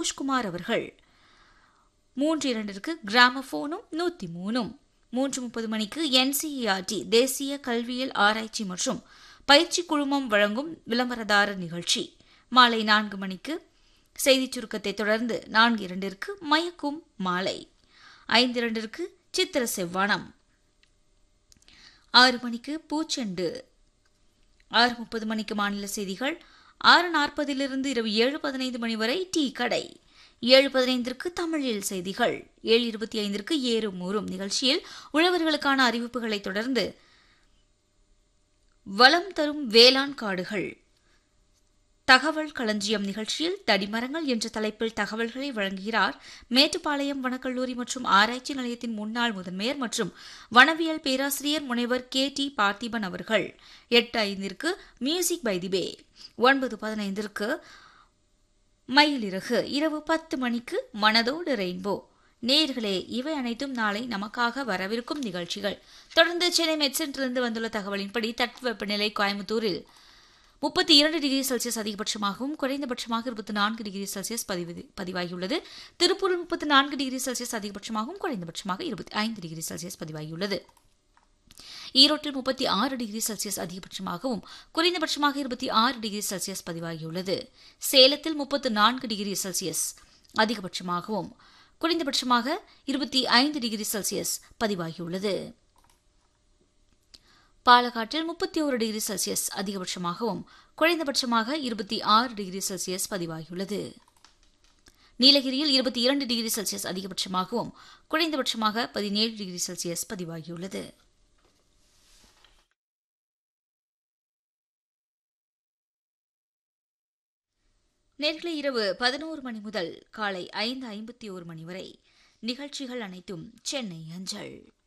சந்தோஷ்குமார் அவர்கள் மூன்று இரண்டிற்கு கிராமபோனும் நூத்தி மூணும் மூன்று முப்பது மணிக்கு என்சிஇஆர்டி தேசிய கல்வியல் ஆராய்ச்சி மற்றும் பயிற்சி குழுமம் வழங்கும் விளம்பரதாரர் நிகழ்ச்சி மாலை நான்கு மணிக்கு செய்திச் சுருக்கத்தை தொடர்ந்து நான்கு இரண்டிற்கு மயக்கும் மாலை ஐந்து இரண்டிற்கு சித்திர செவ்வானம் ஆறு மணிக்கு பூச்செண்டு ஆறு முப்பது மணிக்கு மாநில செய்திகள் ஆறு நாற்பதிலிருந்து இரவு ஏழு பதினைந்து மணி வரை டீ கடை ஏழு பதினைந்திற்கு தமிழில் செய்திகள் ஏழு இருபத்தி ஐந்திற்கு ஏறும் ஊறும் நிகழ்ச்சியில் உழவர்களுக்கான அறிவிப்புகளை தொடர்ந்து வளம் தரும் வேளாண் காடுகள் தகவல் களஞ்சியம் நிகழ்ச்சியில் தடிமரங்கள் என்ற தலைப்பில் தகவல்களை வழங்குகிறார் மேட்டுப்பாளையம் வனக்கல்லூரி மற்றும் ஆராய்ச்சி நிலையத்தின் முன்னாள் முதன்மையர் மற்றும் வனவியல் பேராசிரியர் முனைவர் கே டி பார்த்திபன் அவர்கள் எட்டு ஐந்திற்கு மியூசிக் பை தி பே ஒன்பது பதினைந்திற்கு மயிலிறகு இரவு பத்து மணிக்கு மனதோடு ரெயின்போ நேர்களே இவை அனைத்தும் நாளை நமக்காக வரவிருக்கும் நிகழ்ச்சிகள் தொடர்ந்து சென்னை மெட்சென்றிலிருந்து வந்துள்ள தகவலின்படி தட்பவெப்பநிலை கோயம்புத்தூரில் முப்பத்தி இரண்டு டிகிரி செல்சியஸ் அதிகபட்சமாகவும் குறைந்தபட்சமாக இருபத்தி நான்கு டிகிரி செல்சியஸ் பதிவு பதிவாகியுள்ளது திருப்பூரில் முப்பத்தி நான்கு டிகிரி செல்சியஸ் அதிகபட்சமாகவும் குறைந்தபட்சமாக இருபத்தி ஐந்து டிகிரி செல்சியஸ் பதிவாகியுள்ளது ஈரோட்டில் முப்பத்தி ஆறு டிகிரி செல்சியஸ் அதிகபட்சமாகவும் குறைந்தபட்சமாக இருபத்தி ஆறு டிகிரி செல்சியஸ் பதிவாகியுள்ளது சேலத்தில் முப்பத்து நான்கு டிகிரி செல்சியஸ் அதிகபட்சமாகவும் குறைந்தபட்சமாக இருபத்தி ஐந்து டிகிரி செல்சியஸ் பதிவாகியுள்ளது பாலக்காட்டில் முப்பத்தி ஒரு டிகிரி செல்சியஸ் அதிகபட்சமாகவும் குறைந்தபட்சமாக இருபத்தி ஆறு டிகிரி செல்சியஸ் பதிவாகியுள்ளது நீலகிரியில் இருபத்தி இரண்டு டிகிரி செல்சியஸ் அதிகபட்சமாகவும் குறைந்தபட்சமாக பதினேழு டிகிரி செல்சியஸ் பதிவாகியுள்ளது நேர்களை இரவு பதினோரு மணி முதல் காலை ஐந்து ஐம்பத்தி ஒரு மணி வரை நிகழ்ச்சிகள் அனைத்தும் சென்னை அஞ்சல்